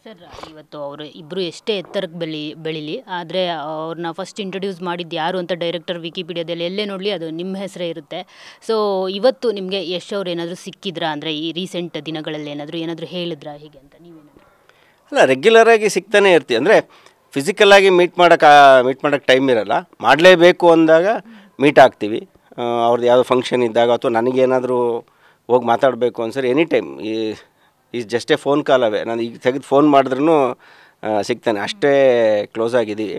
sir ಇವತ್ತು ಅವರು ಇಬ್ಬರು ಎಷ್ಟೇ ಎತ್ತರಕ್ಕೆ ಬೆಳಿ ಬೆಳೀಲಿ ಆದರೆ ಅವ್ರನ್ನ ಫಸ್ಟ್ ಇಂಟ್ರೊಡ್ಯೂಸ್ ಮಾಡಿದ್ದು ಯಾರು ಅಂತ ಡೈರೆಕ್ಟರ್ ವಿಕಿಪೀಡಿಯಾದಲ್ಲಿ ಎಲ್ಲೇ ನೋಡಲಿ ಅದು ನಿಮ್ಮ ಹೆಸರೇ ಇರುತ್ತೆ ಸೊ ಇವತ್ತು ನಿಮಗೆ ಯಶ್ ಅವ್ರು ಏನಾದರೂ ಸಿಕ್ಕಿದ್ರಾ ಅಂದರೆ ಈ ರೀಸೆಂಟ್ ದಿನಗಳಲ್ಲಿ ಏನಾದರೂ ಏನಾದರೂ ಹೇಳಿದ್ರಾ ಹೀಗೆ ಅಂತ ನೀವೇನಾದರೂ ಅಲ್ಲ ರೆಗ್ಯುಲರಾಗಿ ಸಿಗ್ತಾನೆ ಇರ್ತೀವಿ ಅಂದರೆ ಫಿಸಿಕಲಾಗಿ ಮೀಟ್ ಮಾಡೋಕೆ ಮೀಟ್ ಮಾಡೋಕ್ಕೆ ಟೈಮ್ ಇರಲ್ಲ ಮಾಡಲೇಬೇಕು ಅಂದಾಗ ಮೀಟ್ ಆಗ್ತೀವಿ ಆ, ಅವ್ರದ್ದು ಯಾವುದೋ ಫಂಕ್ಷನ್ ಇದ್ದಾಗ ಅಥವಾ ನನಗೇನಾದರೂ ಹೋಗಿ ಮಾತಾಡಬೇಕು ಅನ್ಸರಿ ಎನಿ ಟೈಮ್ ಈ is just a phone call away ನಾನು ಈಗ ತೆಗೆದು ಫೋನ್ ಮಾಡಿದ್ರೂ ಸಿಗ್ತಾನೆ ಅಷ್ಟೇ ಕ್ಲೋಸ್ ಆಗಿದ್ದೀವಿ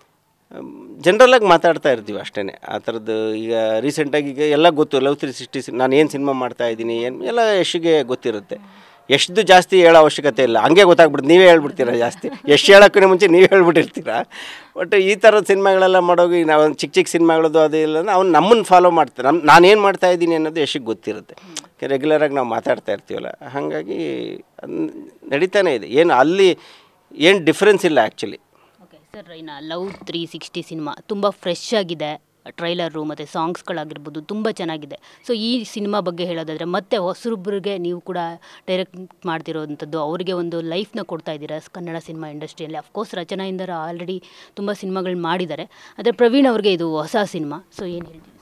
ಜನ್ರಲಾಗಿ ಮಾತಾಡ್ತಾ ಇರ್ತೀವಿ ಅಷ್ಟೇ ಆ ಥರದ್ದು ಈಗ ರೀಸೆಂಟಾಗಿ ಈಗ ಎಲ್ಲ ಗೊತ್ತು ಲವ್ ತ್ರೀ ಸಿಕ್ಸ್ಟಿ ನಾನು ಏನು ಸಿನಿಮಾ ಮಾಡ್ತಾ ಇದ್ದೀನಿ ಏನು ಎಲ್ಲ ಯಶ್ಗೆ ಗೊತ್ತಿರುತ್ತೆ ಎಷ್ಟು ಜಾಸ್ತಿ ಹೇಳೋ ಅವಶ್ಯಕತೆ ಇಲ್ಲ ಹಂಗೆ ಗೊತ್ತಾಗ್ಬಿಡುತ್ತೆ ನೀವೇ ಹೇಳ್ಬಿಡ್ತೀರಾ ಜಾಸ್ತಿ ಎಷ್ಟು ಹೇಳೋಕ್ಕೂ ಮುಂಚೆ ನೀವೇ ಹೇಳ್ಬಿಟ್ಟಿರ್ತೀರಾ ಬಟ್ ಈ ಥರದ ಸಿನಿಮಾಗಳೆಲ್ಲ ಮಾಡೋಗಿ ನಾವು ಚಿಕ್ಕ ಚಿಕ್ಕ ಸಿನಿಮಾಗಳದ್ದು ಅದು ಇಲ್ಲ ಅಂದ್ರೆ ಅವ್ನು ನಮ್ಮನ್ನು ಫಾಲೋ ಮಾಡ್ತಾರೆ ನಮ್ಮ ನಾನೇನು ಮಾಡ್ತಾ ಇದ್ದೀನಿ ಅನ್ನೋದು ಯಶಿಗೆ ಗೊತ್ತಿರುತ್ತೆ ರೆಗ್ಯುಲರಾಗಿ ನಾವು ಮಾತಾಡ್ತಾ ಇರ್ತೀವಲ್ಲ ಹಾಗಾಗಿ ಅದ್ ನಡೀತಾನೆ ಇದೆ ಏನು ಅಲ್ಲಿ ಏನು ಡಿಫ್ರೆನ್ಸ್ ಇಲ್ಲ ಆ್ಯಕ್ಚುಲಿ ಓಕೆ ಸರ್ ಇನ್ನು ಲವ್ ತ್ರೀ ಸಿಕ್ಸ್ಟಿ ಸಿನಿಮಾ ತುಂಬ ಫ್ರೆಶ್ ಆಗಿದೆ ಟ್ರೈಲರು ಮತ್ತು ಸಾಂಗ್ಸ್ಗಳಾಗಿರ್ಬೋದು ತುಂಬ ಚೆನ್ನಾಗಿದೆ ಸೊ ಈ ಸಿನಿಮಾ ಬಗ್ಗೆ ಹೇಳೋದಾದರೆ ಮತ್ತೆ ಹೊಸಬ್ರಿಗೆ ನೀವು ಕೂಡ ಡೈರೆಕ್ಟ್ ಮಾಡ್ತಿರೋವಂಥದ್ದು ಅವರಿಗೆ ಒಂದು ಲೈಫ್ನ ಕೊಡ್ತಾ ಇದ್ದೀರಾ ಸ್- ಕನ್ನಡ ಸಿನಿಮಾ ಇಂಡಸ್ಟ್ರಿಯಲ್ಲಿ ಅಫ್ಕೋರ್ಸ್ ರಚನಾಯಿಂದರ ಆಲ್ರೆಡಿ ತುಂಬ ಸಿನಿಮಾಗಳು ಮಾಡಿದ್ದಾರೆ ಆದರೆ ಪ್ರವೀಣ್ ಅವ್ರಿಗೆ ಇದು ಹೊಸ ಸಿನಿಮಾ ಸೊ ಏನು ಹೇಳ್ತೀವಿ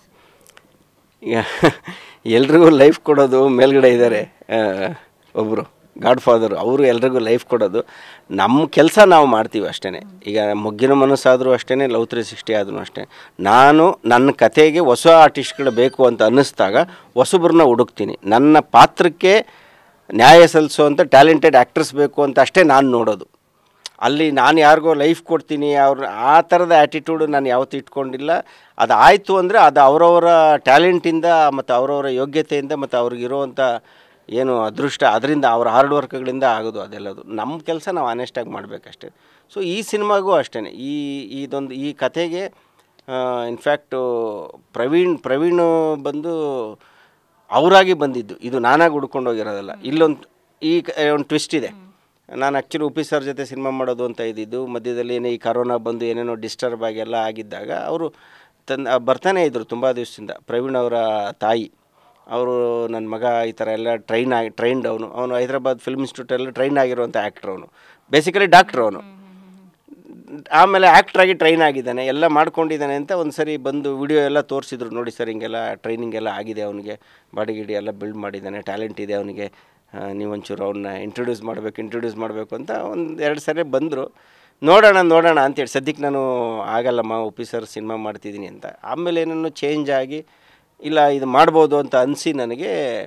ಸರ್ ಈಗ ಎಲ್ರಿಗೂ ಲೈಫ್ ಕೊಡೋದು ಮೇಲ್ಗಡೆ ಇದ್ದಾರೆ ಒಬ್ಬರು ಗಾಡ್ ಫಾದರು ಅವರು ಎಲ್ರಿಗೂ ಲೈಫ್ ಕೊಡೋದು ನಮ್ಮ ಕೆಲಸ ನಾವು ಮಾಡ್ತೀವಿ ಅಷ್ಟೇ ಈಗ ಮೊಗ್ಗಿನ ಮನಸ್ಸಾದರೂ ಅಷ್ಟೇ ಲವ್ ತ್ರೀ ಸಿಕ್ಸ್ಟಿ ಆದ್ರೂ ಅಷ್ಟೇ ನಾನು ನನ್ನ ಕತೆಗೆ ಹೊಸ ಆರ್ಟಿಸ್ಟ್ಗಳು ಬೇಕು ಅಂತ ಅನ್ನಿಸ್ದಾಗ ಹೊಸಬ್ರನ್ನ ಹುಡುಕ್ತೀನಿ ನನ್ನ ಪಾತ್ರಕ್ಕೆ ನ್ಯಾಯ ಸಲ್ಲಿಸುವಂಥ ಟ್ಯಾಲೆಂಟೆಡ್ ಆ್ಯಕ್ಟ್ರಸ್ ಬೇಕು ಅಂತ ಅಷ್ಟೇ ನಾನು ನೋಡೋದು ಅಲ್ಲಿ ನಾನು ಯಾರಿಗೋ ಲೈಫ್ ಕೊಡ್ತೀನಿ ಅವ್ರ ಆ ಥರದ ಆ್ಯಟಿಟ್ಯೂಡ್ ನಾನು ಯಾವತ್ತೂ ಇಟ್ಕೊಂಡಿಲ್ಲ ಅದು ಆಯಿತು ಅಂದರೆ ಅದು ಅವರವರ ಟ್ಯಾಲೆಂಟಿಂದ ಮತ್ತು ಅವರವರ ಯೋಗ್ಯತೆಯಿಂದ ಮತ್ತು ಅವ್ರಿಗಿರುವಂಥ ಏನು ಅದೃಷ್ಟ ಅದರಿಂದ ಅವ್ರ ಹಾರ್ಡ್ ವರ್ಕ್ಗಳಿಂದ ಆಗೋದು ಅದೆಲ್ಲದು ನಮ್ಮ ಕೆಲಸ ನಾವು ಆನೆಸ್ಟಾಗಿ ಮಾಡಬೇಕಷ್ಟೇ ಸೊ ಈ ಸಿನಿಮಾಗೂ ಅಷ್ಟೇ ಈ ಇದೊಂದು ಈ ಕತೆಗೆ ಇನ್ಫ್ಯಾಕ್ಟು ಪ್ರವೀಣ್ ಪ್ರವೀಣ್ ಬಂದು ಅವರಾಗಿ ಬಂದಿದ್ದು ಇದು ನಾನಾಗಿ ಹುಡ್ಕೊಂಡು ಹೋಗಿರೋದಲ್ಲ ಇಲ್ಲೊಂದು ಈ ಕ- ಒಂದು ಟ್ವಿಸ್ಟ್ ಇದೆ ನಾನು ಆ್ಯಕ್ಚುಲಿ ಉಪಿ ಸರ್ ಜೊತೆ ಸಿನಿಮಾ ಮಾಡೋದು ಅಂತ ಇದ್ದಿದ್ದು ಮಧ್ಯದಲ್ಲಿ ಏನೇ ಈ ಕರೋನಾ ಬಂದು ಏನೇನೋ ಡಿಸ್ಟರ್ಬ್ ಆಗಿ ಎಲ್ಲ ಆಗಿದ್ದಾಗ ಅವರು ತನ್ನ ಬರ್ತಾನೆ ಇದ್ದರು ತುಂಬ ದಿವಸದಿಂದ ಪ್ರವೀಣ್ ಅವರ ತಾಯಿ ಅವರು ನನ್ನ ಮಗ ಈ ಥರ ಎಲ್ಲ ಟ್ರೈನ್ ಆಗಿ ಟ್ರೈನ್ಡ್ ಅವನು ಅವನು ಹೈದರಾಬಾದ್ ಫಿಲ್ಮ್ ಇನ್ಸ್ಟಿಟ್ಯೂಟಲ್ಲಿ ಟ್ರೈನ್ ಆಗಿರುವಂಥ ಆ್ಯಕ್ಟ್ರ್ ಅವನು ಬೇಸಿಕಲಿ ಡಾಕ್ಟ್ರ್ ಅವನು ಆಮೇಲೆ ಆ್ಯಕ್ಟ್ರಾಗಿ ಟ್ರೈನ್ ಆಗಿದ್ದಾನೆ ಎಲ್ಲ ಮಾಡ್ಕೊಂಡಿದ್ದಾನೆ ಅಂತ ಒಂದು ಸರಿ ಬಂದು ವಿಡಿಯೋ ಎಲ್ಲ ತೋರಿಸಿದ್ರು ನೋಡಿ ಸರ್ ಹಿಂಗೆಲ್ಲ ಟ್ರೈನಿಂಗ್ ಎಲ್ಲ ಆಗಿದೆ ಅವನಿಗೆ ಬಾಡಿ ಗಿಡಿ ಎಲ್ಲ ಬಿಲ್ಡ್ ಮಾಡಿದ್ದಾನೆ ಟ್ಯಾಲೆಂಟ್ ಇದೆ ಅವನಿಗೆ ನೀವೊಂಚೂರು ಅವನ್ನ ಇಂಟ್ರೊಡ್ಯೂಸ್ ಮಾಡಬೇಕು ಇಂಟ್ರೊಡ್ಯೂಸ್ ಮಾಡಬೇಕು ಅಂತ ಒಂದು ಎರಡು ಸರಿ ಬಂದರು ನೋಡೋಣ ನೋಡೋಣ ಅಂತೇಳಿ ಸದ್ಯಕ್ಕೆ ನಾನು ಆಗಲ್ಲಮ್ಮ ಒಪ್ಪಿ ಸರ್ ಸಿನಿಮಾ ಮಾಡ್ತಿದ್ದೀನಿ ಅಂತ ಆಮೇಲೆ ಏನನ್ನು ಚೇಂಜ್ ಆಗಿ ಇಲ್ಲ ಇದು ಮಾಡ್ಬೋದು ಅಂತ ಅನಿಸಿ ನನಗೆ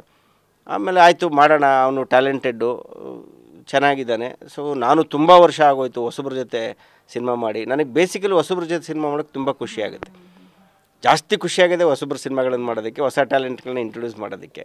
ಆಮೇಲೆ ಆಯಿತು ಮಾಡೋಣ ಅವನು ಟ್ಯಾಲೆಂಟೆಡ್ಡು ಚೆನ್ನಾಗಿದ್ದಾನೆ ಸೊ ನಾನು ತುಂಬ ವರ್ಷ ಆಗೋಯ್ತು ಹೊಸಬ್ರ ಜೊತೆ ಸಿನಿಮಾ ಮಾಡಿ ನನಗೆ ಬೇಸಿಕಲಿ ಹೊಸಬ್ರ ಜೊತೆ ಸಿನಿಮಾ ಮಾಡೋಕ್ಕೆ ತುಂಬ ಖುಷಿ ಆಗುತ್ತೆ ಜಾಸ್ತಿ ಖುಷಿಯಾಗಿದೆ ಹೊಸಬ್ರ ಸಿನಿಮಾಗಳನ್ನು ಮಾಡೋದಕ್ಕೆ ಹೊಸ ಟ್ಯಾಲೆಂಟ್ಗಳನ್ನ ಇಂಟ್ರೊಡ್ಯೂಸ್ ಮಾಡೋದಕ್ಕೆ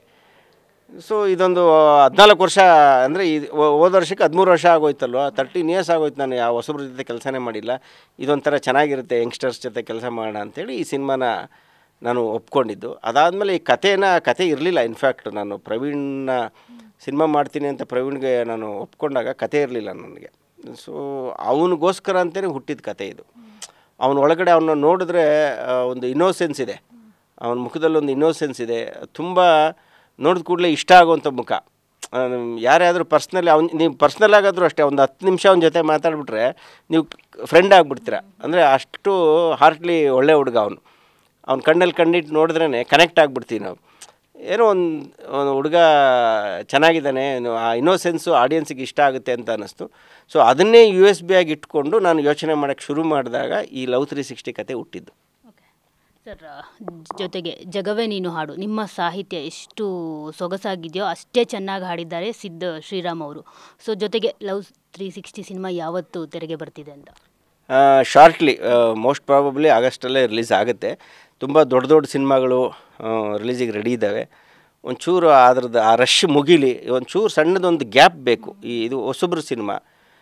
ಸೊ ಇದೊಂದು ಹದಿನಾಲ್ಕು ವರ್ಷ ಅಂದರೆ ಇದು ಹೋದ ವರ್ಷಕ್ಕೆ ಹದಿಮೂರು ವರ್ಷ ಆಗೋಯ್ತಲ್ವ ತರ್ಟೀನ್ ಇಯರ್ಸ್ ಆಗೋಯ್ತು ನಾನು ಯಾವ ಹೊಸಬ್ರ ಜೊತೆ ಕೆಲಸನೇ ಮಾಡಿಲ್ಲ ಇದೊಂಥರ ಚೆನ್ನಾಗಿರುತ್ತೆ ಯಂಗ್ಸ್ಟರ್ಸ್ ಜೊತೆ ಕೆಲಸ ಮಾಡೋಣ ಅಂತೇಳಿ ಈ ಸಿನಿಮಾನ ನಾನು ಒಪ್ಕೊಂಡಿದ್ದು ಅದಾದಮೇಲೆ ಈ ಕಥೆನ ಕತೆ ಇರಲಿಲ್ಲ ಇನ್ಫ್ಯಾಕ್ಟ್ ನಾನು ಪ್ರವೀಣ್ನ ಸಿನಿಮಾ ಮಾಡ್ತೀನಿ ಅಂತ ಪ್ರವೀಣ್ಗೆ ನಾನು ಒಪ್ಕೊಂಡಾಗ ಕತೆ ಇರಲಿಲ್ಲ ನನಗೆ ಸೊ ಅವನಿಗೋಸ್ಕರ ಅಂತಲೇ ಹುಟ್ಟಿದ ಕತೆ ಇದು ಅವನ ಒಳಗಡೆ ಅವನ್ನ ನೋಡಿದ್ರೆ ಆ, ಒಂದು ಇನ್ನೋಸೆನ್ಸ್ ಇದೆ ಅವನ ಮುಖದಲ್ಲಿ ಒಂದು ಇನ್ನೋಸೆನ್ಸ್ ಇದೆ ತುಂಬ ನೋಡಿದ ಕೂಡಲೇ ಇಷ್ಟ ಆಗುವಂಥ ಮುಖ ಯಾರೇ ಆದರೂ ಪರ್ಸ್ನಲಿ ಅವ್ನು ನೀವು ಪರ್ಸ್ನಲ್ ಆಗಾದರೂ ಅಷ್ಟೇ ಒಂದು ಹತ್ತು ನಿಮಿಷ ಅವನ ಜೊತೆ ಮಾತಾಡ್ಬಿಟ್ರೆ ನೀವು ಫ್ರೆಂಡ್ ಆಗಿಬಿಡ್ತೀರ ಅಂದರೆ ಅಷ್ಟು ಹಾರ್ಟ್ಲಿ ಒಳ್ಳೆ ಹುಡುಗ ಅವನು ಅವ್ನ ಕಣ್ಣಲ್ಲಿ ಕಣ್ಣಿಟ್ಟು ನೋಡಿದ್ರೇ ಕನೆಕ್ಟ್ ಆಗಿಬಿಡ್ತೀವಿ ನಾವು ಏನೋ ಒಂದು ಒಂದು ಹುಡುಗ ಚೆನ್ನಾಗಿದ್ದಾನೆ ಏನು ಆ ಇನ್ನೋಸೆನ್ಸು ಆಡಿಯನ್ಸಿಗೆ ಇಷ್ಟ ಆಗುತ್ತೆ ಅಂತ ಅನ್ನಿಸ್ತು ಸೊ ಅದನ್ನೇ ಯು ಎಸ್ ಬಿ ಆಗಿ ಇಟ್ಕೊಂಡು ನಾನು ಯೋಚನೆ ಮಾಡೋಕ್ಕೆ ಶುರು ಮಾಡಿದಾಗ ಈ ಲವ್ ತ್ರೀ ಸಿಕ್ಸ್ಟಿ ಕತೆ ಹುಟ್ಟಿದ್ದು ಓಕೆ ಸರ್ ಜೊತೆಗೆ ಜಗವೇ ನೀನು ಹಾಡು ನಿಮ್ಮ ಸಾಹಿತ್ಯ ಎಷ್ಟು ಸೊಗಸಾಗಿದೆಯೋ ಅಷ್ಟೇ ಚೆನ್ನಾಗಿ ಹಾಡಿದ್ದಾರೆ ಸಿದ್ಧ ಶ್ರೀರಾಮ್ ಅವರು ಸೊ ಜೊತೆಗೆ ಲವ್ ತ್ರೀ ಸಿಕ್ಸ್ಟಿ ಸಿನಿಮಾ ಯಾವತ್ತು ತೆರೆಗೆ ಬರ್ತಿದೆ ಅಂತ ಶಾರ್ಟ್ಲಿ ಮೋಸ್ಟ್ ಪ್ರಾಬಬ್ಲಿ ಆಗಸ್ಟಲ್ಲೇ ರಿಲೀಸ್ ಆಗುತ್ತೆ ತುಂಬ ದೊಡ್ಡ ದೊಡ್ಡ ಸಿನಿಮಾಗಳು ರಿಲೀಸಿಗೆ ರೆಡಿ ಇದ್ದಾವೆ ಒಂಚೂರು ಅದ್ರದ್ದು ಆ ರಶ್ ಮುಗಿಲಿ ಒಂಚೂರು ಸಣ್ಣದೊಂದು ಗ್ಯಾಪ್ ಬೇಕು ಈ ಇದು ಹೊಸಬ್ರು ಸಿನಿಮಾ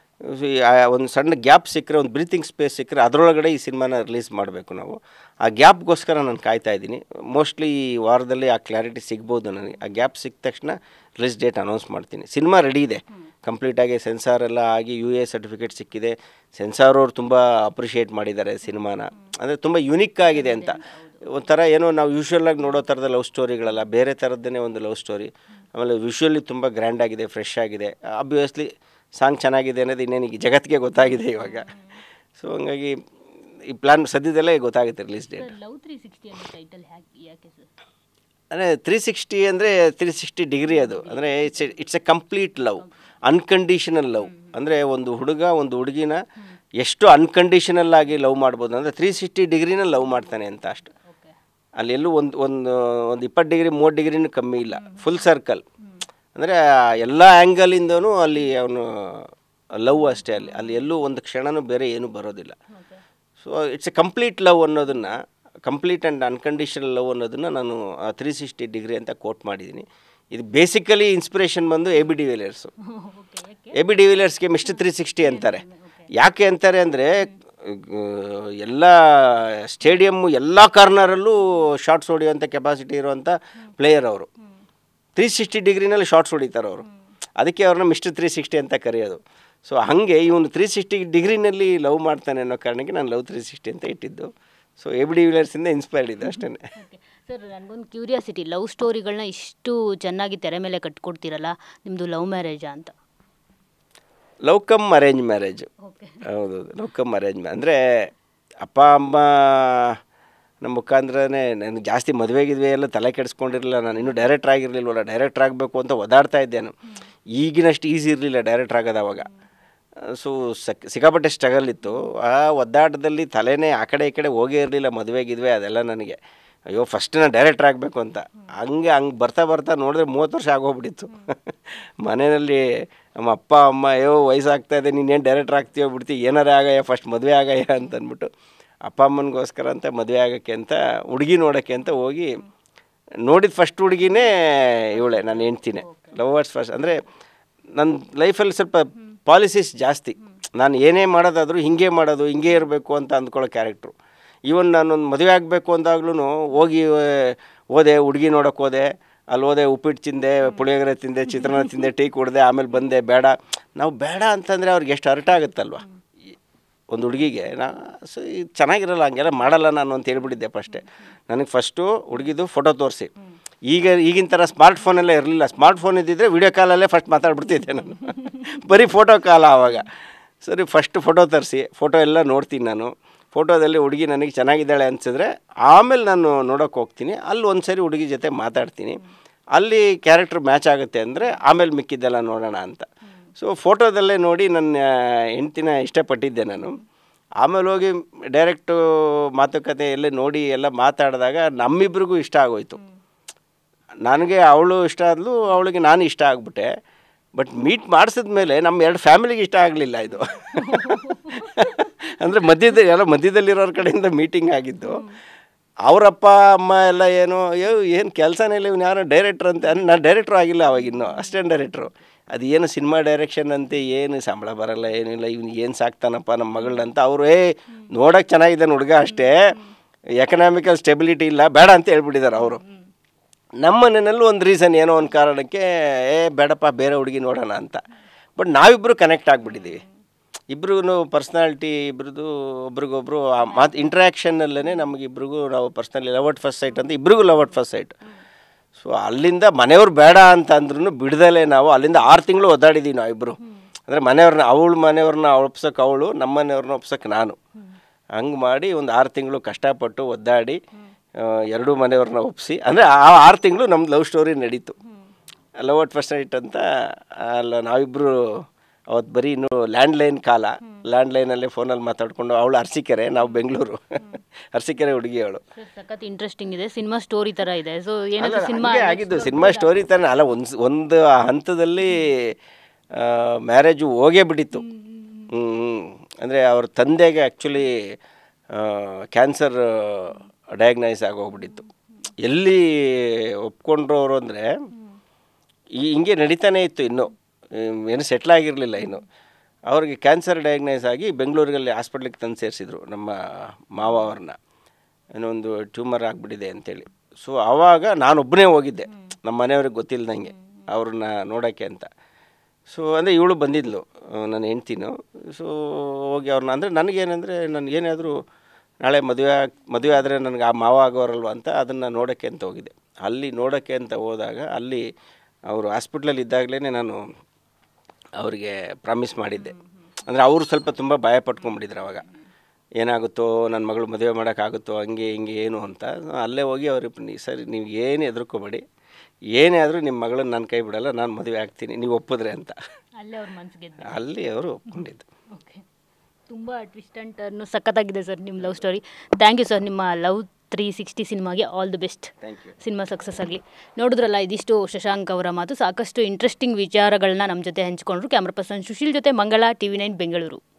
ಒಂದು ಸಣ್ಣ ಗ್ಯಾಪ್ ಸಿಕ್ಕರೆ ಒಂದು ಬ್ರೀತಿಂಗ್ ಸ್ಪೇಸ್ ಸಿಕ್ಕರೆ ಅದರೊಳಗಡೆ ಈ ಸಿನಿಮಾನ ರಿಲೀಸ್ ಮಾಡಬೇಕು ನಾವು ಆ ಗ್ಯಾಪ್ಗೋಸ್ಕರ ನಾನು ಕಾಯ್ತಾ ಇದ್ದೀನಿ ಮೋಸ್ಟ್ಲಿ ಈ ವಾರದಲ್ಲಿ ಆ ಕ್ಲಾರಿಟಿ ಸಿಗ್ಬೋದು ನನಗೆ ಆ ಗ್ಯಾಪ್ ಸಿಕ್ಕ ತಕ್ಷಣ ರಿಲೀಸ್ ಡೇಟ್ ಅನೌನ್ಸ್ ಮಾಡ್ತೀನಿ ಸಿನಿಮಾ ರೆಡಿ ಇದೆ ಕಂಪ್ಲೀಟಾಗಿ ಸೆನ್ಸಾರ್ ಎಲ್ಲ ಆಗಿ ಯು ಎ ಸರ್ಟಿಫಿಕೇಟ್ ಸಿಕ್ಕಿದೆ ಸೆನ್ಸಾರ್ ಅವ್ರು ತುಂಬ ಅಪ್ರಿಷಿಯೇಟ್ ಮಾಡಿದ್ದಾರೆ ಸಿನಿಮಾನ ಅಂದರೆ ತುಂಬ ಯುನಿಕ್ ಆಗಿದೆ ಅಂತ ಒಂಥರ ಏನೋ ನಾವು ಯೂಶ್ವಲಾಗಿ ನೋಡೋ ಥರದ ಲವ್ ಸ್ಟೋರಿಗಳಲ್ಲ ಬೇರೆ ಥರದ್ದೇ ಒಂದು ಲವ್ ಸ್ಟೋರಿ ಆಮೇಲೆ ವಿಷುವಲಿ ತುಂಬ ಗ್ರ್ಯಾಂಡ್ ಆಗಿದೆ ಫ್ರೆಶ್ ಆಗಿದೆ ಅಬ್ವಿಯಸ್ಲಿ ಸಾಂಗ್ ಚೆನ್ನಾಗಿದೆ ಅನ್ನೋದು ಇನ್ನೇನು ಈಗ ಜಗತ್ತಿಗೆ ಗೊತ್ತಾಗಿದೆ ಇವಾಗ ಸೊ ಹಂಗಾಗಿ ಈ ಪ್ಲ್ಯಾನ್ ಸದ್ಯದಲ್ಲೇ ಗೊತ್ತಾಗುತ್ತೆ release date love three sixty ಅನ್ನೋ ಟೈಟಲ್ ಯಾಕೆ ಸರ್ ಅಂದರೆ ತ್ರೀ ಸಿಕ್ಸ್ಟಿ ಅಂದರೆ ತ್ರೀ ಸಿಕ್ಸ್ಟಿ ಡಿಗ್ರಿ ಅದು ಅಂದರೆ it's it's a complete love unconditional love ಅಂದರೆ ಒಂದು ಹುಡುಗ ಒಂದು ಹುಡುಗಿನ ಎಷ್ಟು ಅನ್ಕಂಡೀಷನಲ್ ಆಗಿ ಲವ್ ಮಾಡ್ಬೋದು ಅಂದರೆ ತ್ರೀ ಸಿಕ್ಸ್ಟಿ ಡಿಗ್ರಿನ ಲವ್ ಮಾಡ್ತಾನೆ ಅಂತ ಅಷ್ಟು ಓಕೆ ಅಲ್ಲಿ ಎಲ್ಲೂ ಒಂದು ಒಂದು ಒಂದು ಇಪ್ಪತ್ತು ಡಿಗ್ರಿ ಮೂವತ್ತು ಡಿಗ್ರಿನೂ ಕಮ್ಮಿ ಇಲ್ಲ ಫುಲ್ ಸರ್ಕಲ್ ಅಂದರೆ ಎಲ್ಲ ಆ್ಯಂಗಲಿಂದನೂ ಅಲ್ಲಿ ಅವನು ಲವ್ ಅಷ್ಟೇ ಅಲ್ಲಿ ಅಲ್ಲಿ ಎಲ್ಲೂ ಒಂದು ಕ್ಷಣನೂ ಬೇರೆ ಏನೂ ಬರೋದಿಲ್ಲ okay so it's a complete love ಅನ್ನೋದನ್ನು ಕಂಪ್ಲೀಟ್ ಆ್ಯಂಡ್ ಅನ್ಕಂಡೀಷನಲ್ ಲವ್ ಅನ್ನೋದನ್ನು ನಾನು ತ್ರೀ ಸಿಕ್ಸ್ಟಿ ಡಿಗ್ರಿ ಅಂತ ಕೋಟ್ ಮಾಡಿದ್ದೀನಿ ಇದು ಬೇಸಿಕಲಿ ಇನ್ಸ್ಪಿರೇಷನ್ ಬಂದು ಎ ಬಿ ಡಿವಿಲಿಯರ್ಸು ಓಕೆ ಯಾಕೆ ಎ ಬಿ ಡಿವಿಲಿಯರ್ಸ್ಗೆ ಮಿಸ್ಟರ್ ತ್ರೀ ಸಿಕ್ಸ್ಟಿ ಅಂತಾರೆ ಯಾಕೆ ಅಂತಾರೆ ಅಂದರೆ ಎಲ್ಲ ಸ್ಟೇಡಿಯಮ್ಮು ಎಲ್ಲ ಕಾರ್ನರಲ್ಲೂ ಶಾರ್ಟ್ಸ್ ಹೊಡೆಯುವಂಥ ಕೆಪಾಸಿಟಿ ಇರುವಂಥ ಪ್ಲೇಯರ್ ಅವರು ತ್ರೀ ಸಿಕ್ಸ್ಟಿ ಡಿಗ್ರಿನಲ್ಲಿ ಶಾರ್ಟ್ಸ್ ಹೊಡಿತಾರೆ ಅವರು ಅದಕ್ಕೆ ಅವ್ರನ್ನ ಮಿಸ್ಟರ್ ತ್ರೀ ಸಿಕ್ಸ್ಟಿ ಅಂತ ಕರೆಯೋದು ಸೊ ಹಾಗೆ ಇವನು ತ್ರೀ ಸಿಕ್ಸ್ಟಿ ಡಿಗ್ರಿನಲ್ಲಿ ಲವ್ ಮಾಡ್ತಾನೆ ಅನ್ನೋ ಕಾರಣಕ್ಕೆ ನಾನು ಲವ್ ತ್ರೀ ಸಿಕ್ಸ್ಟಿ ಅಂತ ಇಟ್ಟಿದ್ದು ಸೊ ಎ ಬಿ ಡಿವಿಲಿಯರ್ಸಿಂದ ಇನ್ಸ್ಪೈರ್ಡ್ ಇದೆ ಅಷ್ಟೇ ಓಕೆ ಸರ್ ನನಗೊಂದು ಕ್ಯೂರಿಯಾಸಿಟಿ ಲವ್ ಸ್ಟೋರಿಗಳನ್ನ ಇಷ್ಟು ಚೆನ್ನಾಗಿ ತೆರೆ ಮೇಲೆ ಕಟ್ಕೊಡ್ತೀರಲ್ಲ ನಿಮ್ಮದು ಲವ್ ಮ್ಯಾರೇಜಾ ಅಂತ love come arrange marriage okay ಹೌದೌದು ಲವ್ ಕಮ್ ಅರೇಂಜ್ ಅಂದರೆ ಅಪ್ಪ ಅಮ್ಮ ನಮ್ಮ ಮುಖಾಂತರನೇ ನನಗೆ ಜಾಸ್ತಿ ಮದುವೆ ಗಿದ್ವೆ ಎಲ್ಲ ತಲೆ ಕೆಡಿಸ್ಕೊಂಡಿರಲಿಲ್ಲ ನಾನು ಇನ್ನೂ ಡೈರೆಕ್ಟ್ರ್ ಆಗಿರಲಿಲ್ವಲ್ಲ ಡೈರೆಕ್ಟ್ರ್ ಆಗಬೇಕು ಅಂತ ಒದಾಡ್ತಾ ಇದ್ದೆ ನಾನು ಈಗಿನಷ್ಟು ಈಸಿ ಇರಲಿಲ್ಲ ಡೈರೆಕ್ಟ್ರ್ ಆಗೋದು ಅವಾಗ ಸೊ ಸಕ್ ಸಿಕ್ಕಾಪಟ್ಟೆ ಸ್ಟ್ರಗಲ್ ಇತ್ತು ಆ ಒದ್ದಾಟದಲ್ಲಿ ತಲೆನೇ ಆ ಕಡೆ ಈ ಕಡೆ ಹೋಗೇ ಇರಲಿಲ್ಲ ಮದುವೆ ಗಿದ್ವೆ ಅದೆಲ್ಲ ನನಗೆ ಅಯ್ಯೋ ಫಸ್ಟ್ ನಾನು ಡೈರೆಕ್ಟ್ರ್ ಆಗಬೇಕು ಅಂತ ಹಂಗೆ ಹಂಗೆ ಬರ್ತಾ ಬರ್ತಾ ನೋಡಿದ್ರೆ ಮೂವತ್ತು ವರ್ಷ ಆಗೋಗ್ಬಿಟ್ಟಿತ್ತು ಮನೆಯಲ್ಲಿ ನಮ್ಮ ಅಪ್ಪ ಅಮ್ಮ ಅಯ್ಯೋ ವಯಸ್ಸಾಗ್ತಾ ಇದೆ ನೀನೇನು ಡೈರೆಕ್ಟ್ರ್ ಆಗ್ತೀಯೋ ಬಿಡ್ತೀವಿ ಏನಾರೇ ಆಗಯ್ಯ ಫಸ್ಟ್ ಮದುವೆ ಆಗಯ್ಯ ಅಂತ ಅಂದ್ಬಿಟ್ಟು ಅಪ್ಪ ಅಮ್ಮನಿಗೋಸ್ಕರ ಅಂತ ಮದುವೆ ಆಗೋಕ್ಕೆ ಅಂತ ಹುಡುಗಿ ನೋಡೋಕ್ಕೆ ಅಂತ ಹೋಗಿ ನೋಡಿದ ಫಸ್ಟ್ ಹುಡುಗಿನೇ ಇವಳೆ ನಾನು ಹೆಣ್ತಿನೇ ಲವರ್ಸ್ ಫಸ್ಟ್ ಅಂದರೆ ನನ್ನ ಲೈಫಲ್ಲಿ ಸ್ವಲ್ಪ ಪಾಲಿಸೀಸ್ ಜಾಸ್ತಿ ನಾನು ಏನೇ ಮಾಡೋದಾದರೂ ಹಿಂಗೆ ಮಾಡೋದು ಹಿಂಗೆ ಇರಬೇಕು ಅಂತ ಅಂದ್ಕೊಳ್ಳೋ ಕ್ಯಾರೆಕ್ಟ್ರು ಈವನ್ ನಾನೊಂದು ಮದುವೆ ಆಗಬೇಕು ಅಂದಾಗ್ಲೂ ಹೋಗಿ ಹೋದೆ ಹುಡುಗಿ ನೋಡೋಕೆ ಹೋದೆ ಅಲ್ಲಿ ಹೋದೆ ಉಪ್ಪಿಟ್ಟು ತಿಂದೆ ಪುಳಿಯೋಗರೆ ತಿಂದೆ ಚಿತ್ರಾನ್ನ ತಿಂದೆ ಟೀ ಕುಡ್ದೆ ಆಮೇಲೆ ಬಂದೆ ಬೇಡ ನಾವು ಬೇಡ ಅಂತಂದರೆ ಅವ್ರಿಗೆ ಎಷ್ಟು ಅರ್ಥ ಆಗುತ್ತಲ್ವ ಒಂದು ಹುಡುಗಿಗೆ ನಾ ಸೊ ಇದು ಚೆನ್ನಾಗಿರಲ್ಲ ಹಂಗೆಲ್ಲ ಮಾಡಲ್ಲ ನಾನು ಅಂತ ಹೇಳ್ಬಿಟ್ಟಿದ್ದೆ ಫಸ್ಟೇ ನನಗೆ ಫಸ್ಟು ಹುಡುಗಿದು ಫೋಟೋ ತೋರಿಸಿ ಈಗ ಈಗಿನ ಥರ ಸ್ಮಾರ್ಟ್ ಫೋನೆಲ್ಲ ಇರಲಿಲ್ಲ ಸ್ಮಾರ್ಟ್ ಫೋನ್ ಇದ್ದಿದ್ದರೆ ವೀಡಿಯೋ ಕಾಲಲ್ಲೇ ಫಸ್ಟ್ ಮಾತಾಡ್ಬಿಡ್ತಿದ್ದೆ ನಾನು ಬರೀ ಫೋಟೋ ಕಾಲ ಆವಾಗ ಸರಿ ಫಸ್ಟ್ ಫೋಟೋ ತರಿಸಿ ಫೋಟೋ ಎಲ್ಲ ನೋಡ್ತೀನಿ ನಾನು ಫೋಟೋದಲ್ಲಿ ಹುಡುಗಿ ನನಗೆ ಚೆನ್ನಾಗಿದ್ದಾಳೆ ಅನಿಸಿದ್ರೆ ಆಮೇಲೆ ನಾನು ನೋಡೋಕೆ ಹೋಗ್ತೀನಿ ಅಲ್ಲಿ ಒಂದು ಸರಿ ಹುಡುಗಿ ಜೊತೆ ಮಾತಾಡ್ತೀನಿ ಅಲ್ಲಿ ಕ್ಯಾರೆಕ್ಟರ್ ಮ್ಯಾಚ್ ಆಗುತ್ತೆ ಅಂದರೆ ಆಮೇಲೆ ಮಿಕ್ಕಿದ್ದೆಲ್ಲ ನೋಡೋಣ ಅಂತ ಸೊ ಫೋಟೋದಲ್ಲೇ ನೋಡಿ ನನ್ನ ಹೆಂಡ್ತಿನ ಇಷ್ಟಪಟ್ಟಿದ್ದೆ ನಾನು ಆಮೇಲೆ ಹೋಗಿ ಡೈರೆಕ್ಟು ಮಾತುಕತೆ ಎಲ್ಲ ನೋಡಿ ಎಲ್ಲ ಮಾತಾಡಿದಾಗ ನಮ್ಮಿಬ್ರಿಗೂ ಇಷ್ಟ ಆಗೋಯ್ತು ನನಗೆ ಅವಳು ಇಷ್ಟ ಆದ್ಲು ಅವಳಿಗೆ ನಾನು ಇಷ್ಟ ಆಗ್ಬಿಟ್ಟೆ ಬಟ್ ಮೀಟ್ ಮಾಡಿಸಿದ್ಮೇಲೆ ನಮ್ಮ ಎರಡು ಫ್ಯಾಮಿಲಿಗೆ ಇಷ್ಟ ಆಗಲಿಲ್ಲ ಇದು ಅಂದರೆ ಮಧ್ಯದ ಎಲ್ಲ ಮಧ್ಯದಲ್ಲಿರೋರ ಕಡೆಯಿಂದ ಮೀಟಿಂಗ್ ಆಗಿದ್ದು ಅವರಪ್ಪ ಅಮ್ಮ ಎಲ್ಲ ಏನು ಅಯ್ಯೋ ಏನು ಕೆಲಸನೇ ಇಲ್ಲ ಇವ್ನು ಯಾರೋ ಡೈರೆಕ್ಟ್ರ್ ಅಂತ ನಾನು ಡೈರೆಕ್ಟ್ರು ಆಗಿಲ್ಲ ಅವಾಗಿನ್ನು ಅಸಿಸ್ಟೆಂಟ್ ಡೈರೆಕ್ಟ್ರು ಅದು ಏನು ಸಿನಿಮಾ ಡೈರೆಕ್ಷನ್ ಅಂತೆ ಏನು ಸಂಬಳ ಬರಲ್ಲ ಏನಿಲ್ಲ ಇವ್ನು ಏನು ಸಾಕ್ತಾನಪ್ಪ ನಮ್ಮ ಮಗಳನ್ನಂತ ಅವರು ಏ ನೋಡೋಕೆ ಚೆನ್ನಾಗಿದ್ದಾನೆ ಹುಡುಗ ಅಷ್ಟೇ ಎಕನಾಮಿಕಲ್ ಸ್ಟೆಬಿಲಿಟಿ ಇಲ್ಲ ಬೇಡ ಅಂತ ಹೇಳ್ಬಿಟ್ಟಿದ್ದಾರೆ ಅವರು ನಮ್ಮ ಮನೆಯಲ್ಲೂ ಒಂದು ರೀಸನ್ ಏನೋ ಒಂದು ಕಾರಣಕ್ಕೆ ಏ ಬೇಡಪ್ಪ ಬೇರೆ ಹುಡುಗಿ ನೋಡೋಣ ಅಂತ ಬಟ್ ನಾವಿಬ್ಬರು ಕನೆಕ್ಟ್ ಆಗಿಬಿಟ್ಟಿದ್ದೀವಿ ಇಬ್ರಿಗೂ ಪರ್ಸ್ನಾಲಿಟಿ ಇಬ್ರದ್ದು ಒಬ್ರಿಗೊಬ್ರು ಆ ಮಾತು ಇಂಟ್ರ್ಯಾಕ್ಷನ್ನಲ್ಲೇ ನಮಗಿಬ್ರಿಗೂ ನಾವು personally love at first sight ಅಂತ ಇಬ್ರಿಗೂ love at first sight so ಅಲ್ಲಿಂದ ಮನೆಯವ್ರು ಬೇಡ ಅಂತ ಅಂದ್ರೂ ಬಿಡ್ದಲೇ ನಾವು ಅಲ್ಲಿಂದ ಆರು ತಿಂಗಳು ಒದ್ದಾಡಿದ್ದೀವಿ ನಾವಿಬ್ಬರು ಅಂದರೆ ಮನೆಯವ್ರನ್ನ ಅವಳ ಮನೆಯವ್ರನ್ನ ಒಪ್ಸೋಕೆ ಅವಳು ನಮ್ಮ ಮನೆಯವ್ರನ್ನ ಒಪ್ಸೋಕೆ ನಾನು ಹಂಗೆ ಮಾಡಿ ಒಂದು ಆರು ತಿಂಗಳು ಕಷ್ಟಪಟ್ಟು ಒದ್ದಾಡಿ ಆ, ಎರಡೂ ಮನೆಯವ್ರನ್ನ ಒಪ್ಪಿಸಿ ಅಂದರೆ ಆ ಆರು ತಿಂಗಳು ನಮ್ದು ಲವ್ ಸ್ಟೋರಿ ನಡೀತು ಲವ್ ಅಟ್ ಫಸ್ಟ್ ನೈಟ್ ಅಂತ ಅಲ್ಲ ನಾವಿಬ್ಬರು ಅವತ್ತು ಬರೀ ಇನ್ನು ಲ್ಯಾಂಡ್ಲೈನ್ ಕಾಲ ಲ್ಯಾಂಡ್ಲೈನಲ್ಲೇ ಫೋನಲ್ಲಿ ಮಾತಾಡಿಕೊಂಡು ಅವಳು ಅರಸೀಕೆರೆ ನಾವು ಬೆಂಗಳೂರು ಅರಸೀಕೆರೆ ಹುಡುಗಿ ಅವಳು ಸರ್ ಸಖತ್ ಇಂಟ್ರೆಸ್ಟಿಂಗ್ ಇದೆ ಸಿನಿಮಾ ಸ್ಟೋರಿ ಥರ ಇದೆ ಸೊ ಏನಾದರೂ ಸಿನಿಮಾ ಹಂಗೆ ಆಗಿದ್ದು ಸಿನಿಮಾ ಸ್ಟೋರಿ ತಾನೆ ಅಲ್ಲ ಒಂದು ಒಂದು ಹಂತದಲ್ಲಿ ಮ್ಯಾರೇಜು ಹೋಗೇ ಬಿಟ್ಟಿತ್ತು ಹ್ಞೂ ಅಂದರೆ ಅವ್ರ ತಂದೆಗೆ ಆ್ಯಕ್ಚುಲಿ ಕ್ಯಾನ್ಸರ್ ಡಯಾಗ್ನೈಸ್ ಆಗೋಗ್ಬಿಟ್ಟಿತ್ತು ಎಲ್ಲಿ ಒಪ್ಕೊಂಡ್ರು ಅವರು ಅಂದರೆ ಈ ಹಿಂಗೆ ನಡೀತಾನೇ ಇತ್ತು ಇನ್ನೂ ಹ್ಮ್, ಏನು ಸೆಟ್ಲ್ ಆಗಿರಲಿಲ್ಲ ಇನ್ನು ಅವ್ರಿಗೆ ಕ್ಯಾನ್ಸರ್ ಡಯಾಗ್ನೈಸ್ ಆಗಿ ಬೆಂಗಳೂರಲ್ಲಿ ಹಾಸ್ಪಿಟ್ಲಿಗೆ ತಂದು ಸೇರಿಸಿದ್ರು ನಮ್ಮ ಮಾವ ಅವ್ರನ್ನ ಏನೋ ಒಂದು ಟ್ಯೂಮರ್ ಆಗಿಬಿಟ್ಟಿದೆ ಅಂತೇಳಿ ಸೊ ಆವಾಗ ನಾನೊಬ್ಬನೇ ಹೋಗಿದ್ದೆ ನಮ್ಮ ಮನೆಯವ್ರಿಗೆ ಗೊತ್ತಿಲ್ಲದಂಗೆ ಅವ್ರನ್ನ ನೋಡೋಕ್ಕೆ ಅಂತ ಸೊ ಅಂದರೆ ಇವಳು ಬಂದಿದ್ಲು ಆ, ನನ್ನ ಹೆಂಡ್ತಿನು ಸೊ ಹೋಗಿ ಅವ್ರನ್ನ ಅಂದರೆ ನನಗೇನೆಂದರೆ ನನಗೇನಾದರೂ ನಾಳೆ ಮದುವೆ ಆಗ್ ಮದುವೆ ಆದರೆ ನನಗೆ ಆ ಮಾವ ಆಗೋರಲ್ವ ಅಂತ ಅದನ್ನು ನೋಡೋಕ್ಕೆ ಅಂತ ಹೋಗಿದ್ದೆ ಅಲ್ಲಿ ನೋಡೋಕ್ಕೆ ಅಂತ ಹೋದಾಗ ಅಲ್ಲಿ ಅವರು ಹಾಸ್ಪಿಟ್ಲಲ್ಲಿ ಇದ್ದಾಗಲೇ ನಾನು ಅವರಿಗೆ ಪ್ರಾಮಿಸ್ ಮಾಡಿದ್ದೆ ಅಂದರೆ ಅವರು ಸ್ವಲ್ಪ ತುಂಬ ಭಯ ಪಟ್ಕೊಂಡ್ಬಿಟ್ಟಿದ್ರು ಅವಾಗ ಏನಾಗುತ್ತೋ ನನ್ನ ಮಗಳು ಮದುವೆ ಮಾಡೋಕ್ಕಾಗುತ್ತೋ ಹಂಗೆ ಹಿಂಗೆ ಏನು ಅಂತ ಅಲ್ಲೇ ಹೋಗಿ ಅವ್ರಿಗೆ ನೀ ಸರಿ ನೀವು ಏನು ಹೆದರ್ಕೋಬೇಡಿ ಏನೇ ಆದರೂ ನಿಮ್ಮ ಮಗಳನ್ನ ನಾನು ಕೈ ಬಿಡಲ್ಲ ನಾನು ಮದುವೆ ಆಗ್ತೀನಿ ನೀವು ಒಪ್ಪಿದ್ರೆ ಅಂತ ಅಲ್ಲೇ ಅವ್ರ ಮನ್ಸು ಗೆದ್ದು ಅಲ್ಲಿ ಅವರು ಒಪ್ಕೊಂಡಿದ್ದು ಓಕೆ ತುಂಬ ಟ್ವಿಸ್ಟ್ ಆ್ಯಂಡ್ ಟರ್ನು ಸಖತ್ತಾಗಿದೆ ಸರ್ ನಿಮ್ಮ love story thank you sir ನಿಮ್ಮ ಲವ್ ತ್ರೀ ಸಿಕ್ಸ್ಟಿ ಸಿನಿಮಾಗೆ all the best thank you cinema success ಆಗಲಿ ನೋಡಿದ್ರಲ್ಲ ಇದಿಷ್ಟು ಶಶಾಂಕ್ ಅವರ ಮಾತು ಸಾಕಷ್ಟು ಇಂಟ್ರೆಸ್ಟಿಂಗ್ ವಿಚಾರಗಳನ್ನ ನಮ್ಮ ಜೊತೆ ಹಂಚಿಕೊಂಡ್ರು ಕ್ಯಾಮ್ರಾ ಪರ್ಸನ್ ಸುಶೀಲ್ ಜೊತೆ ಮಂಗಳ ಟಿ ವಿ ನೈನ್ ಬೆಂಗಳೂರು